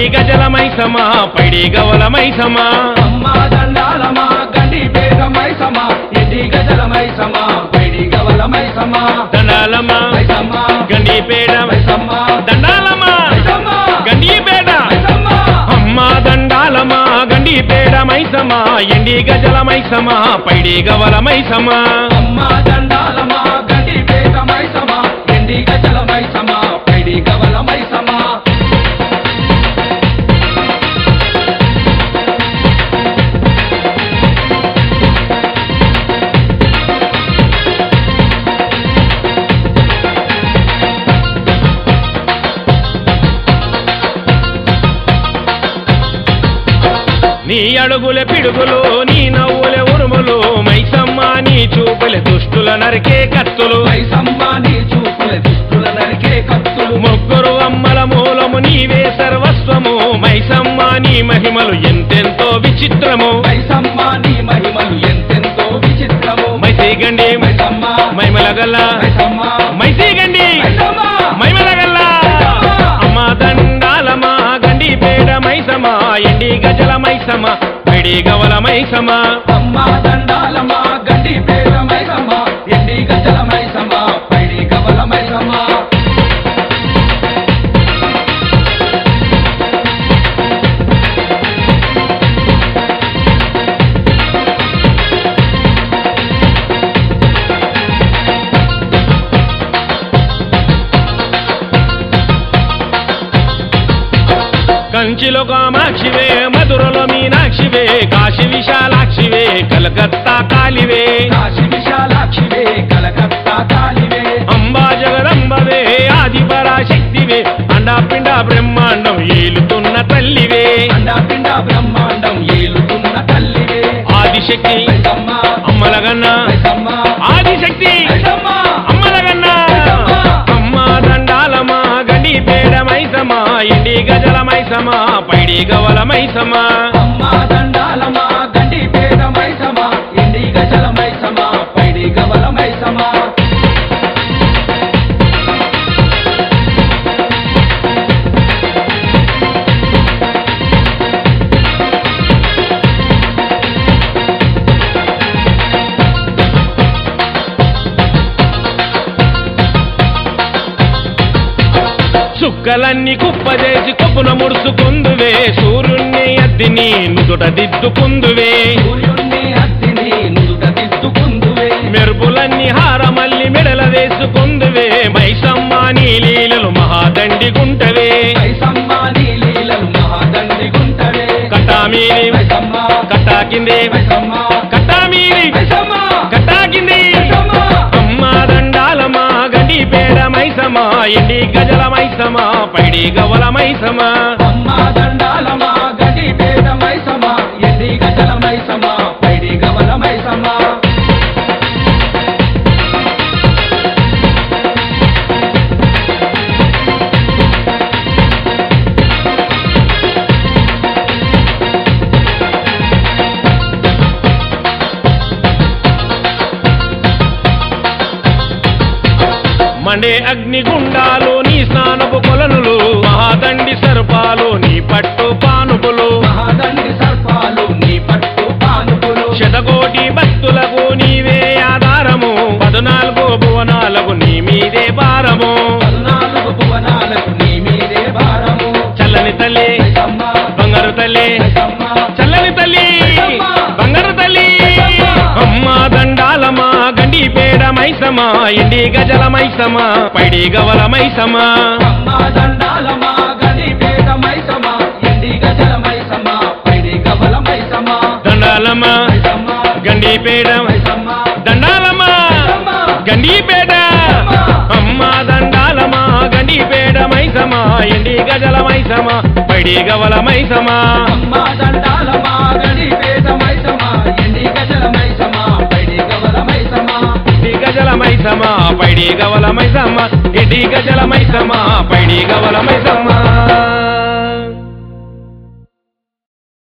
గజల మైసమా పైడి గవల మైసమా అమ్మ దండాలమా గండి పేద మైసమా ఇంటి గజల మైసమా పైడి గవల మైసమా దండాలమ్మా మైసమ్మా గండి పేడ మైసమ్మా దండాలమ్మా మైసమ్మా గండి పేడ మైసమ్మా అమ్మ దండాలమా గండి పేడ మైసమా ఎండి గజల మైసమా పైడి గవల మైసమా అమ్మ దండాలమా గండి పేద మైసమా ఇంటి గజల మైసమా పైడి గవల మైసమా నీ అడుగుల పిడుగులు నీ నవ్వుల ఉరుములు మైసమ్మ నీ చూపుల దుష్టుల నరికే కత్తులు మైసమ్మ నీ చూపుల దుష్టుల నరికే కత్తులు ముగ్గురు అమ్మల మూలము నీవే సర్వస్వము మైసమ్మ నీ మహిమలు ఎంతెంతో విచిత్రము మైసమ్మ నీ మహిమలు ఎంతెంతో విచిత్రము మైసీగండి మైసమ్మ మైమలగల్ల మైసమ్మ మైసీగండి మైసమ్మ మైమలగల్ల అమ్మ దండాలమా గండి పేడ మైసమా ఎండి గజల మైసమా పిడి గవల మైసమా అమ్మ దండాలమా గడ్డి పేద మైసమ్మా ఎండి గజల మైసమ్మా పైడి కవల మైసమ్మా కంచిలో కామాక్షివే మధురలో మీనాక్షివే కాశీ విశాలాక్షివే కలకత్తా కాలివే కాశీ విశాలాక్షివే కలకత్తా కాలివే అంబా జగదంబవే ఆది పరాశక్తివే అండాపిండ బ్రహ్మాండం ఏలుతున్న తల్లివే అండాపిండ బ్రహ్మాండం ఏలుతున్న తల్లివే ఆదిశక్తి మైసమ్మ అమ్మలగన్న మైసమ్మ ఆదిశక్తి మైసమ్మ అమ్మలగన్న అమ్మ దండాలమా గండి పేడ మైసమా ఎండి గజల మైసమా పైడి గవల మైసమా అమ్మ దండాలమా గడ్డి పేద మైసమ్మా ఎండి గజల మైసమ్మా పైడి కవల మైసమ్మా చుక్కలన్నీ కుప్పజేసి కొప్పున ముడుచుకుందువే సూర్యుణ్ణి అద్దిని నుదుట దిద్దుకుందువే సూర్యుణ్ణి అత్తిని నుదుట దిద్దుకుందువే మెరుపులన్నీ హారమల్లి మెడల వేసుకుందువే మైసమ్మ నీ లీలలు మహాదండి గుంటవే మైసమ్మ నీ లీలలు మహాదండి గుంటవే కట్టామీని మైసమ్మ కట్టా కిందే మైసమ్మ కట్టామీని మైసమ్మ కట్టా కింది మైసమ్మ అమ్మ దండాలమా గండి పేడ మైసమా ఎండి గజల మైసమా పైడి గవల మైసమా అమ్మ దండాలమా గడి పేద మైసమ్మ ఎండి గజల మైసమ్మ పైడి గవల మైసమ్మ మండే అగ్నిగుండాలు నీ స్నానపు కొలనులు మహాదండి సర్పాలు నీ పట్టు పానుపులు మహాదండి సర్పాలు నీ పట్టు పానుపులు శతకోటి భక్తులకు నీవే ఆధారము పద్నాలుగు భువనాలకు నీ మీదే భారము పద్నాలుగు భువనాలకు నీ మీదే భారము చల్లని తల్లి మైసమ్మ బంగారు తల్లి మైసమ్మ చల్లని తల్లి బంగారు తల్లి అమ్మ దండాలమా గండి పేడ మైసమా ఎండి గజల మైసమా పైడి గవల మైసమా అమ్మ దండాలమా గడి పేద మైసమ్మ ఎండి గజల మైసమ్మ పైడి గవల మైసమ్మ దండాలమ్మా మైసమ్మ గండి పేడ మైసమ్మ దండాలమ్మా గండి పేడ అమ్మ దండాలమా గండి పేడ మైసమా ఎండి గజల మైసమా పైడి గవల మైసమా అమ్మ దండాలమా గడి పేద మైసమ్మ ఎండి గజల మైసమ్మ పైడి గవల మైసమ్మ ఎడి గజల మైసమా పైడి గవల మైసమ్మ ఎడి గజల మైసమా పైడి గవల మైసమ్మ